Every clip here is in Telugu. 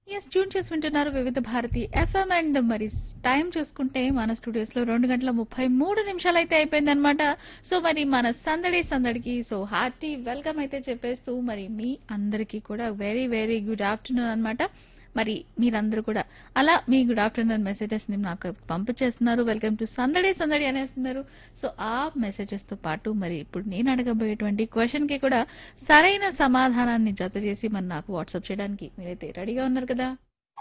ఎస్ ట్యూన్ చేసి వింటున్నారు వివిధ భారతి ఎఫ్ఎం అండ్ మరి టైం చూసుకుంటే మన స్టూడియోస్ లో రెండు గంటల ముప్పై మూడు నిమిషాలు అయితే అయిపోయింది అనమాట సో మరి మన సందడి సందడికి సో హార్టీ వెల్కమ్ అయితే చెప్పేస్తూ మరి మీ అందరికీ కూడా వెరీ వెరీ గుడ్ ఆఫ్టర్నూన్ అన్నమాట మరి మీరందరూ కూడా అలా మీ గుడ్ ఆఫ్టర్నూన్ మెసేజెస్ ని నాకు పంపించేస్తున్నారు వెల్కమ్ టు సందడి సందడి అనేస్తున్నారు సో ఆ మెసేజెస్ తో పాటు మరి ఇప్పుడు నేను అడగబోయేటువంటి క్వశ్చన్ కి కూడా సరైన సమాధానాన్ని జత చేసి మరి నాకు వాట్సాప్ చేయడానికి మీరైతే రెడీగా ఉన్నారు కదా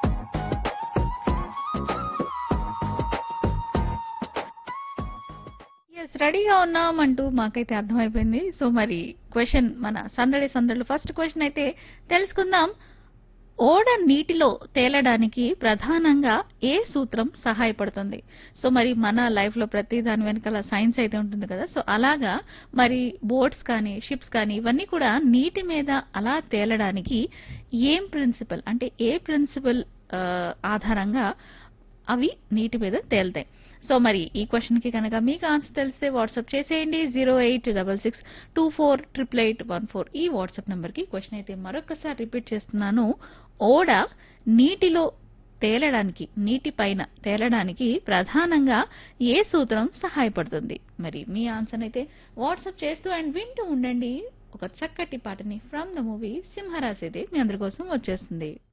ఎస్ రెడీగా ఉన్నాం అంటూ మాకైతే అర్థమైపోయింది సో మరి క్వశ్చన్ మన సందడి సందడిలో ఫస్ట్ క్వశ్చన్ అయితే తెలుసుకుందాం ఓడ నీటిలో తేలడానికి ప్రధానంగా ఏ సూత్రం సహాయపడుతుంది సో మరి మన లైఫ్ లో ప్రతి దాని వెనకాల సైన్స్ అయితే ఉంటుంది కదా సో అలాగా మరి బోట్స్ కానీ షిప్స్ కానీ ఇవన్నీ కూడా నీటి మీద అలా తేలడానికి ఏం ప్రిన్సిపల్ అంటే ఏ ప్రిన్సిపల్ ఆధారంగా అవి నీటి మీద తేలుతాయి సో మరి ఈ క్వశ్చన్ కి కనుక మీకు ఆన్సర్ తెలిస్తే వాట్సాప్ చేసేయండి zero eight double six two four triple eight one four ఈ వాట్సాప్ నెంబర్ కి క్వశ్చన్ అయితే మరొకసారి రిపీట్ చేస్తున్నాను ఓడ నీటిలో తేలడానికి నీటి పైన తేలడానికి ప్రధానంగా ఏ సూత్రం సహాయపడుతుంది మరి మీ ఆన్సర్ అయితే వాట్సాప్ చేస్తూ అండ్ వింటూ ఉండండి ఒక చక్కటి పాటని ఫ్రమ్ ద మూవీ సింహరాశి అయితే మీ అందరి కోసం వచ్చేస్తుంది